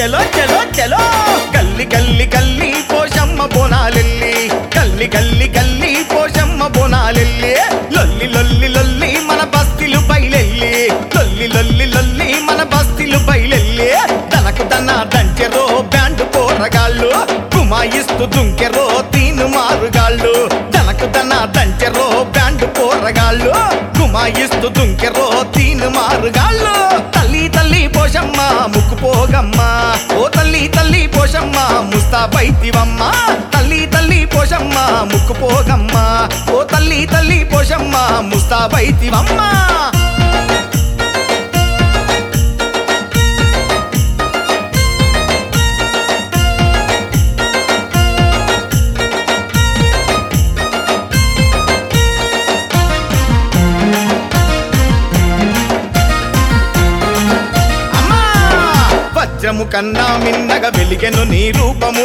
చలో చలో చలో గల్లి గల్లి గల్లి పోషమ్మ బోనాలెల్లి గల్లి గల్లి గల్లి పోషమ్మ బోనాలెల్లి లొల్లి లొల్లి లొల్లి మన బస్తీలు బయలెల్లి లొల్లి లొల్లి లొల్లి మన బస్తీలు బయలెల్లి తనకు తన దంచెరో బ్యాండ్ పోరగాళ్ళు కుమాయిస్తూ దుంకెరో తీను మారుగాళ్ళు తనకు తన దంచెరో బ్యాండ్ పోరగాళ్ళు కుమాయిస్తూ దుంకెరో తీను మారుగాళ్ళు తల్లి తల్లి పోషమ్మ ముక్కు పోగమ్మ ఓ తల్లి తల్లి పోషమ్మ ముస్తాబైతివమ్మ తల్లి తల్లి పోషమ్మ ముక్కు పోగమ్మ ఓ తల్లి తల్లి పోషమ్మ ముస్తాబైతివమ్మ అమ్మా వజ్రము కన్నా మిన్నగా వెలిగెను నీ రూపము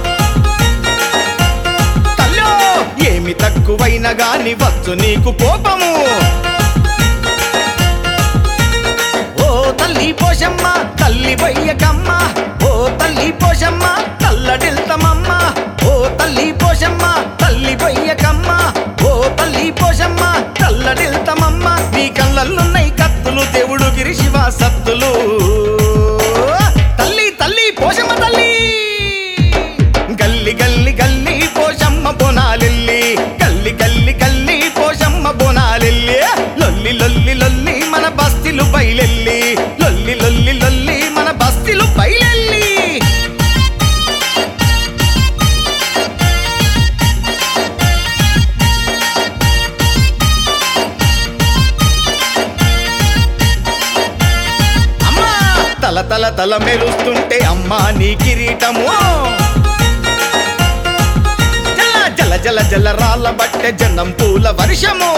తల్లో ఏమి తక్కువైన గాని వచ్చు నీకు కోపము ఓ తల్లి పోషమ్మ తల్లి బయ్యకమ్మ ఓ తల్లి పోషమ్మ తల్లడిల్తమమ్మ ఓ తల్లి పోషమ్మ తల్లి బయ్యకమ్మ ఓ తల్లి పోషమ్మ తల్లడిల్తమమ్మ నీ కళ్ళల్లున్నాయి కత్తులు దేవుడు గిరి శివ సత్తులు తల్లి తల్లి పోషమ్మ తల్లి గల్లి గల్లి గల్లి పోషమ్మ బోనాలెల్లి గల్లి గల్లి గల్లి పోషమ్మ బోనాలెల్లి లొల్లి లొల్లి లొల్లి మన బస్తీలు బయలెల్లి లొల్లి లొల్లి లొల్లి మన బస్తీలు బయలెల్లి అమ్మా తల తల తల మెరుస్తుంటే అమ్మా నీ కిరీటము జల జల జల జల రాళ్ళ బట్టె జనం పూల వర్షము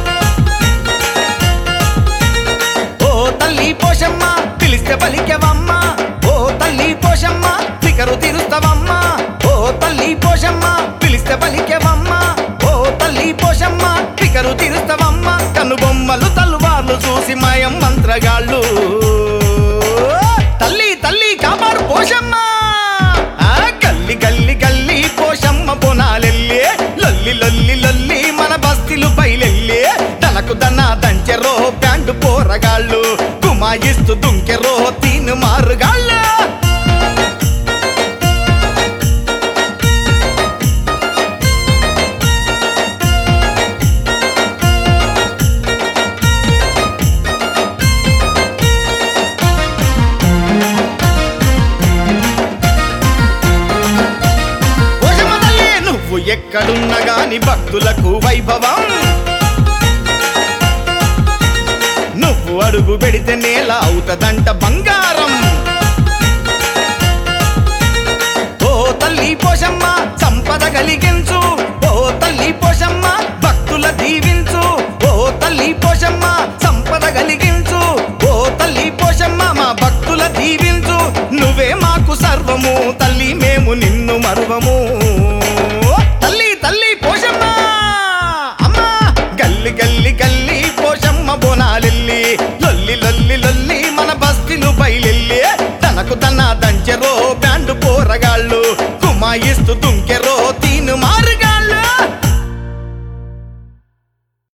ఓ తల్లి పోషమ్మ పిలిస్తే పలికెవమ్మ ఓ తల్లి పోషమ్మ ఫికరు తీరుస్తావమ్మ ఓ తల్లి పోషమ్మ పిలిస్తే పలికెవమ్మ ఓ తల్లి పోషమ్మ ఫికరు తీరుస్తావమ్మ కనుబొమ్మలు తల్వార్లు చూసి మాయం మంత్రగాళ్ళు తల్లి తల్లి కాపాడు పోషమ్మ ఆ గల్లి గల్లి గల్లి పోషమ్మ బోనాలెల్లి లొల్లి లొల్లి లొల్లి మన బస్తీలు బయలెల్లి తనకు దన్న దంచెరో బ్యాండు పోరగాళ్ళు కుమాయిస్తూ దుంకెరో తీను మారుగాళ్ళు పోషమ్మ తల్లి నువ్వు ఎక్కడున్న గాని భక్తులకు వైభవం నువ్వు అడుగు పెడితే నేల అవుతదంట బంగారం ఓ తల్లి పోషమ్మ సంపద కలిగించు ఓ తల్లి పోషమ్మ భక్తుల దీవించు ఓ తల్లి పోషమ్మ సంపద కలిగించు ఓ తల్లి పోషమ్మ మా భక్తుల దీవించు నువ్వే మాకు సర్వము తల్లి మేము నిన్ను మరువము తల్లి తల్లి పోషమ్మ అమ్మా గల్లి గల్లి గల్లి పోషమ్మ బోనాలెల్లి లొల్లి లొల్లి లొల్లి మన బస్తీలు బయలెల్లి తనకు తన దంచెరో